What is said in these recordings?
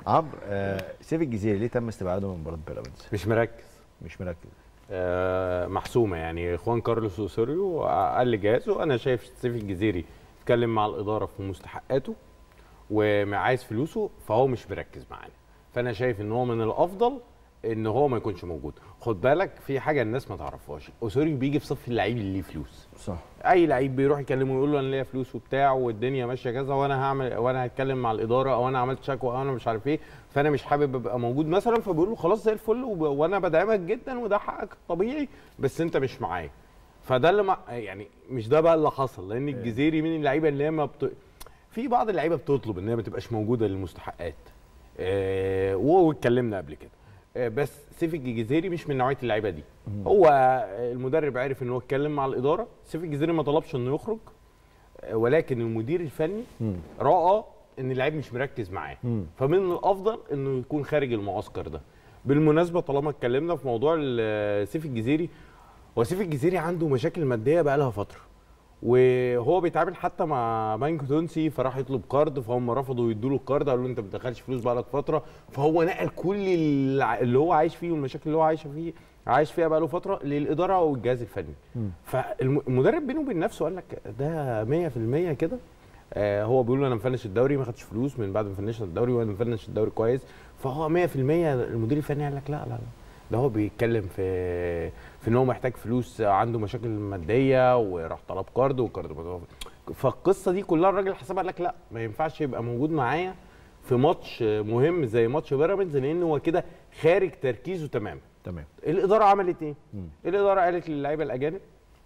عمرو آه سيف الجزيري ليه تم استبعاده من مباراه بيراميدز؟ مش مركز مش مركز آه، محسومه يعني خوان كارلوس اوسوريو قال جهازه انا شايف سيف الجزيري اتكلم مع الاداره في مستحقاته وعايز فلوسه فهو مش مركز معانا فانا شايف ان هو من الافضل ان هو ما يكونش موجود خد بالك في حاجه الناس ما تعرفهاش اوسوريو بيجي في صف اللعيب اللي ليه فلوس صح اي لعيب بيروح يكلمه يقول له انا ليا فلوس وبتاع والدنيا ماشيه كذا وانا هعمل وانا هتكلم مع الاداره او انا عملت شكوى او انا مش عارف ايه فانا مش حابب ابقى موجود مثلا فبيقول له خلاص زي الفل وب- وانا بدعمك جدا وده حقك الطبيعي بس انت مش معايا فده اللي مع يعني مش ده بقى اللي حصل لان الجزيري من اللعيبه اللي هي ما بت... في بعض اللعيبه بتطلب ان هي ما تبقاش موجوده للمستحقات آه واتكلمنا قبل كده آه بس سيف الجزيري مش من نوعيه اللعيبه دي هو المدرب عرف ان هو اتكلم مع الاداره سيف الجزيري ما طلبش انه يخرج آه، ولكن المدير الفني راى ان اللعيب مش مركز معاه فمن الافضل انه يكون خارج المعسكر ده بالمناسبه طالما اتكلمنا في موضوع ال- سيف الجزيري هو سيف الجزيري عنده مشاكل ماديه بقى لها فتره وهو بيتعامل حتى مع بنك تونسي فراح يطلب كارد فهم رفضوا يدوا له الكارد قالوا له انت ما بتدخلش فلوس بقى لك فتره فهو نقل كل الع- اللي هو عايش فيه والمشاكل اللي هو عايش فيه عايش فيها بقى له فتره للاداره والجهاز الفني فالمدرب بينه وبين نفسه قال لك ده 100% كده آه هو بيقول له انا مفنش الدوري ما خدش فلوس من بعد ما فنشنا الدوري وانا مفنش الدوري كويس فهو 100% المدير الفني قال لك لا لا لا ده هو بيتكلم في في ان هو محتاج فلوس عنده مشاكل ماديه وراح طلب كارد وكارد متوفر. فالقصه دي كلها الراجل حسبها قال لك لا ما ينفعش يبقى موجود معايا في ماتش مهم زي ماتش بيراميدز لان هو كده خارج تركيزه تماما تمام الاداره عملت ايه؟ الاداره قالت للعيبه الاجانب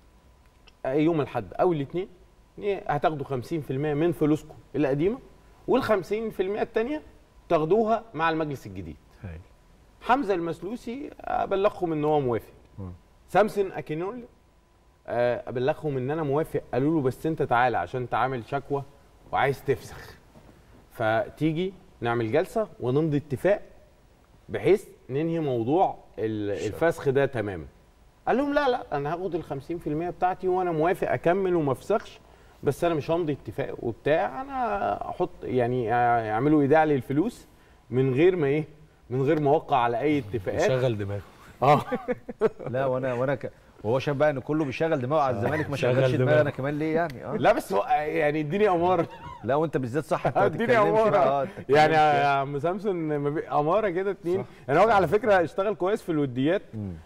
يوم الاحد او الاثنين هتاخدوا 50% من فلوسكم القديمه وال 50% الثانيه تاخدوها مع المجلس الجديد. هاي. حمزه المسلوسي ابلغهم ان هو موافق. سامسون اكينول آه، ابلغهم ان انا موافق قالوا له بس انت تعالى عشان تعمل شكوى وعايز تفسخ. فتيجي نعمل جلسه ونمضي اتفاق بحيث ننهي موضوع ال- الفسخ ده تماما قال لهم لا لا انا هاخد ال 50% بتاعتي وانا موافق اكمل وما افسخش بس انا مش همضي اتفاق وبتاع انا احط يعني يعملوا ايداع للفلوس من غير ما ايه من غير ما اوقع على اي اتفاقات شغل دماغه اه لا وانا وانا ك... وهو شاف بقى ان كله بيشغل دماغه على الزمالك ما شغل شغلش دماغي دماغه. انا كمان ليه يعني اه لا بس هو يعني اديني اماره لا وانت بالذات صح انت ما اديني تتكلمش بقى، اماره اه، يعني تتكلمش. يا عم سامسون ما بي- اماره كده اتنين يعني هو على فكره اشتغل كويس في الوديات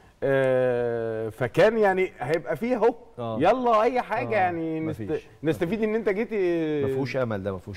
آه فكان يعني هيبقى فيه اهو اه. يلا اي حاجه اه، يعني نست... مفيش. نستفيد ان انت جيتي ما فيهوش امل ده ما فيهوش